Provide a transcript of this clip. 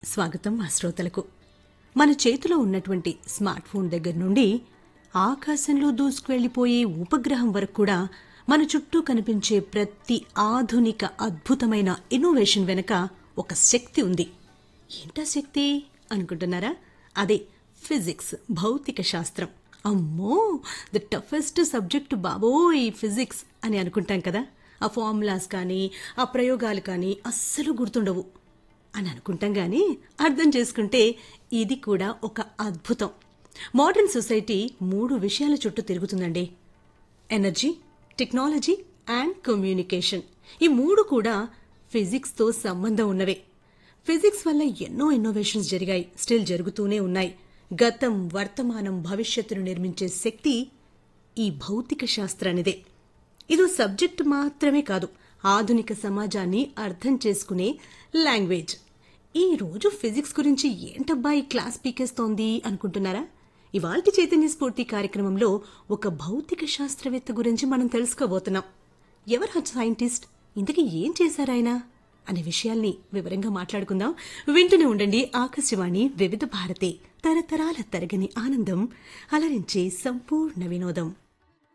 స్వాగతం మా శ్రోతలకు మన చేతిలో ఉన్నటువంటి స్మార్ట్ ఫోన్ దగ్గర నుండి ఆకాశంలో దూసుకువెళ్లిపోయే ఉపగ్రహం వరకు కూడా మన చుట్టూ కనిపించే ప్రతి ఆధునిక అద్భుతమైన ఇన్నోవేషన్ వెనుక ఒక శక్తి ఉంది ఏంటా శక్తి అనుకుంటున్నారా అదే ఫిజిక్స్ భౌతిక శాస్త్రం అమ్మో ద టఫెస్ట్ సబ్జెక్ట్ బాబోయ్ ఫిజిక్స్ అని అనుకుంటాం కదా ఆ ఫార్ములాస్ కానీ ఆ ప్రయోగాలు కానీ అస్సలు గుర్తుండవు అని అనుకుంటాం కానీ అర్థం చేసుకుంటే ఇది కూడా ఒక అద్భుతం మోడర్న్ సొసైటీ మూడు విషయాల చుట్టూ తిరుగుతుందండి ఎనర్జీ టెక్నాలజీ అండ్ కమ్యూనికేషన్ ఈ మూడు కూడా ఫిజిక్స్తో సంబంధం ఉన్నవే ఫిజిక్స్ వల్ల ఎన్నో ఇన్నోవేషన్స్ జరిగాయి స్టిల్ జరుగుతూనే ఉన్నాయి గతం వర్తమానం భవిష్యత్తును నిర్మించే శక్తి ఈ భౌతిక శాస్త్రానిదే ఇది సబ్జెక్ట్ మాత్రమే కాదు ఆధునిక సమాజాన్ని అర్థం చేసుకునే లాంగ్వేజ్ ఈ రోజు ఫిజిక్స్ గురించి ఏంటబ్బా ఈ క్లాస్ పీకేస్తోంది అనుకుంటున్నారా ఇవాల్టి చైతన్య స్ఫూర్తి కార్యక్రమంలో ఒక భౌతిక శాస్త్రవేత్త గురించి మనం తెలుసుకోబోతున్నాం ఎవరు ఆ సైంటిస్ట్ ఇంతకీ ఏం చేశారాయన అనే విషయాల్ని వివరంగా మాట్లాడుకుందాం వింటూనే ఉండండి ఆకాశవాణి వివిధ భారతి తరతరాల తరగని ఆనందం అలరించే సంపూర్ణ వినోదం